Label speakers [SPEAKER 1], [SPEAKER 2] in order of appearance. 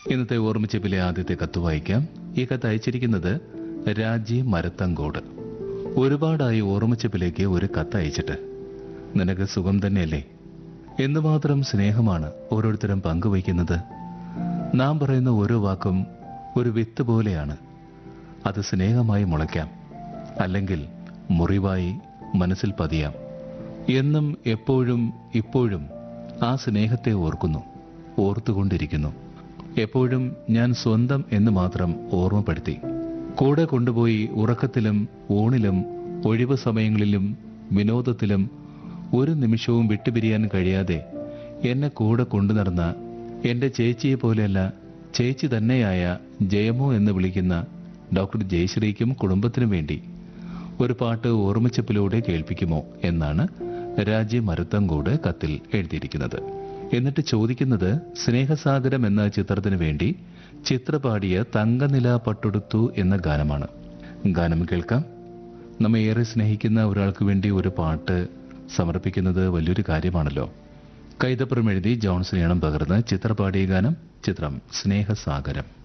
[SPEAKER 1] ഇന്നത്തെ ഓർമ്മിച്ചപ്പിലെ ആദ്യത്തെ കത്ത് വായിക്കാം ഈ കത്ത് അയച്ചിരിക്കുന്നത് രാജി മരത്തങ്കോട് ഒരുപാടായി ഓർമ്മിച്ചപ്പിലേക്ക് ഒരു കത്ത് അയച്ചിട്ട് നിനക്ക് സുഖം തന്നെയല്ലേ എന്തുമാത്രം സ്നേഹമാണ് ഓരോരുത്തരും പങ്കുവയ്ക്കുന്നത് നാം പറയുന്ന ഓരോ വാക്കും ഒരു വിത്ത് പോലെയാണ് അത് സ്നേഹമായി മുളയ്ക്കാം അല്ലെങ്കിൽ മുറിവായി മനസ്സിൽ പതിയാം എന്നും എപ്പോഴും ഇപ്പോഴും ആ സ്നേഹത്തെ ഓർക്കുന്നു ഓർത്തുകൊണ്ടിരിക്കുന്നു എപ്പോഴും ഞാൻ സ്വന്തം എന്ന് മാത്രം ഓർമ്മപ്പെടുത്തി കൂടെ കൊണ്ടുപോയി ഉറക്കത്തിലും ഊണിലും ഒഴിവു സമയങ്ങളിലും വിനോദത്തിലും ഒരു നിമിഷവും വിട്ടുപിരിയാൻ കഴിയാതെ എന്നെ കൂടെ കൊണ്ടു നടന്ന എന്റെ ചേച്ചിയെ പോലെയല്ല ചേച്ചി തന്നെയായ ജയമോ എന്ന് വിളിക്കുന്ന ഡോക്ടർ ജയശ്രീക്കും കുടുംബത്തിനും വേണ്ടി ഒരു പാട്ട് ഓർമ്മിച്ചപ്പിലൂടെ കേൾപ്പിക്കുമോ എന്നാണ് രാജ്യ മരുത്തങ്കോട് കത്തിൽ എഴുതിയിരിക്കുന്നത് എന്നിട്ട് ചോദിക്കുന്നത് സ്നേഹസാഗരം എന്ന ചിത്രത്തിന് വേണ്ടി ചിത്ര പാടിയ തങ്കനില പട്ടെടുത്തു എന്ന ഗാനമാണ് ഗാനം കേൾക്കാം നമ്മെ ഏറെ സ്നേഹിക്കുന്ന ഒരാൾക്ക് വേണ്ടി ഒരു പാട്ട് സമർപ്പിക്കുന്നത് വലിയൊരു കാര്യമാണല്ലോ കൈതപ്പുറം എഴുതി ജോൺസൺ ഈണം പകർന്ന് ചിത്ര പാടിയ ഗാനം ചിത്രം സ്നേഹസാഗരം